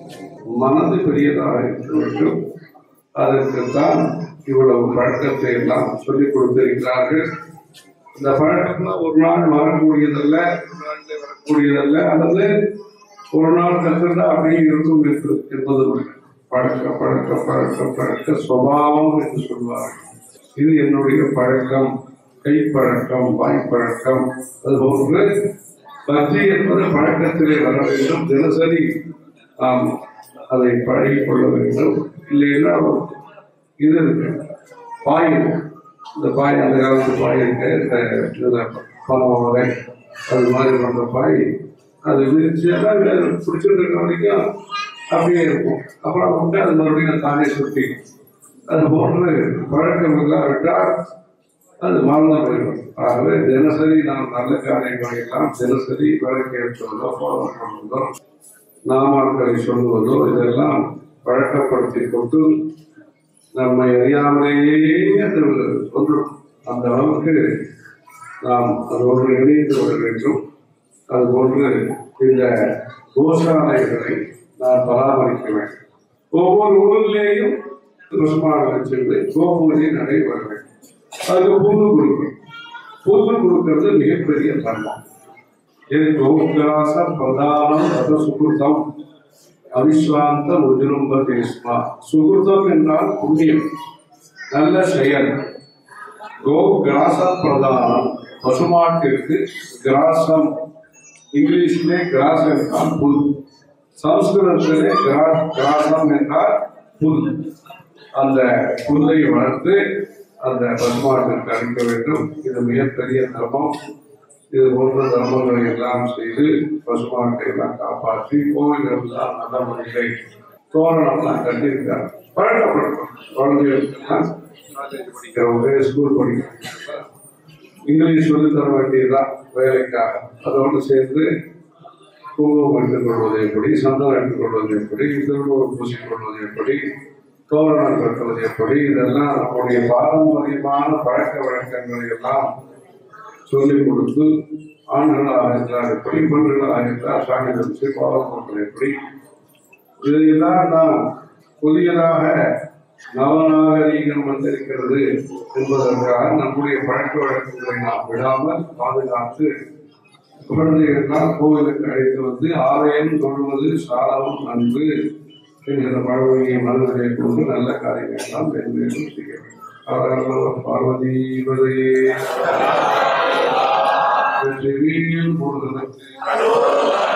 மனது பெரியதாக இருக்க வேண்டும் அதற்குத்தான் இவ்வளவு பழக்கத்தை எல்லாம் சொல்லிக் கொடுத்திருக்கிறார்கள் இந்த பழக்கம் ஒரு நாள் வரக்கூடியதல்ல ஒரு நாளிலே வரக்கூடியதல்ல அல்லது ஒரு நாள் கற்றுண்டா அப்படியே இருக்கும் என்று- என்பது இல்லை. பழக்க பழக்க பழக்க பழக்க சுவாவம் என்று சொல்வார்கள் இது என்னுடைய பழக்கம் கைப்பழக்கம் வாய்ப்பழக்கம் அதுபோன்று பக்தி என்பது பழக்கத்திலே வர வேண்டும் தினசரி நாம் அதை பழகிக் கொள்ள வேண்டும் இல்லைன்னா இது இருக்கு பாய் இருக்கு. இந்த பாய் அந்த காலத்து பாய் இருக்கு இந்த இதுல பணம் வரை அது மாதிரி பண்ற பாய் அது விரிச்சு எல்லாம் பிடிச்சிட்டு இருக்க வரைக்கும் அப்படியே இருக்கும் அப்புறம் வந்து அது மறுபடியும் தானே சுற்றி அது போன்று பழக்கம் இல்லாவிட்டால் அது மறந்து போயிடும் ஆகவே தினசரி நாம் நல்ல காரியங்களை எல்லாம் தினசரி விளக்கேற்றுவதோ போதம் பண்ணுவதோ நாமாக்களை சொல்லுவதோ இதெல்லாம் பழக்கப்படுத்திக் கொண்டு நம்மை அறியாமலேயே அது ஒன்றும் அந்த அளவுக்கு நாம் அதோடு இணைந்து வர வேண்டும் அதுபோன்று இந்த கோசாலைகளை நாம் பராமரிக்க வேண்டும் ஒவ்வொரு ஊரிலேயும் பசுமாடு சென்று கோபூஜை நடைபெற வேண்டும் அதுக்கு புல்லு கொடுக்கணும் புல்லு கொடுக்கிறது மிகப்பெரிய தர்மம் இது கோகிராச பிரதானம் ரத சுகிருதம் அவிஸ்வாந்த உஜிரும்ப தேஸ்மா சுகிருதம் என்றால் புண்ணியம் நல்ல செயல் கோ கிராச பிரதானம் பசுமாட்டிற்கு கிராசம் இங்கிலீஷிலே கிராஸ் என்றால் புல் சம்ஸ்கிருதத்திலே கிரா- கிராசம் என்றால் புல் அந்த புல்லை வளர்த்து அந்த பசுமாட்டிற்கு அளிக்க வேண்டும் இது மிகப்பெரிய தர்மம் இது போன்ற தர்மங்களை எல்லாம் செய்து பசுமாட்டை எல்லாம் காப்பாற்றி கோவில்கள் எல்லாம் நல்ல முறையிலே தோரணம்லாம் கட்டியிருக்காங்க பழக்கப்படுத்தணும் குழந்தைகளுக்கெல்லாம் காலேஜ் படிக்கிறவங்க ஸ்கூல் படிக்கிறவங்க இங்கிலீஷ் சொல்லி தர வேண்டியதுதான் வேலைக்காக அதோடு சேர்ந்து குங்குமம் எடுத்துக்கொள்வது எப்படி சந்தனம் எடுத்துக்கொள்வது எப்படி திருநூறு பூசிக்கொள்வது எப்படி தோரணம் கட்டுவது எப்படி இதெல்லாம் நம்முடைய பாரம்பரியமான பழக்க வழக்கங்களை எல்லாம் சொல்லிக் கொடுத்து ஆண்களாக இருந்தால் எப்படி பெண்களாக இருந்தால் சாமி வச்சு பாலம் போடுறது எப்படி இதையெல்லாம் நாம் புதியதாக நவநாகரீகம் வந்திருக்கிறது என்பதற்காக நம்முடைய பழக்க வழக்கங்களை நாம் விடாமல் பாதுகாத்து குழந்தைகள்லாம் கோவிலுக்கு அழைத்து வந்து ஆலயம் தொழுவது சாலவும் நன்கு என்கிற பழமொழியை மனதிலே கொண்டு நல்ல காரியங்கள் எல்லாம் மேன்மேலும் செய்ய வேண்டும் அவர்கள் பார்வதி பதையே வெற்றி வீழில் முருகனுக்கு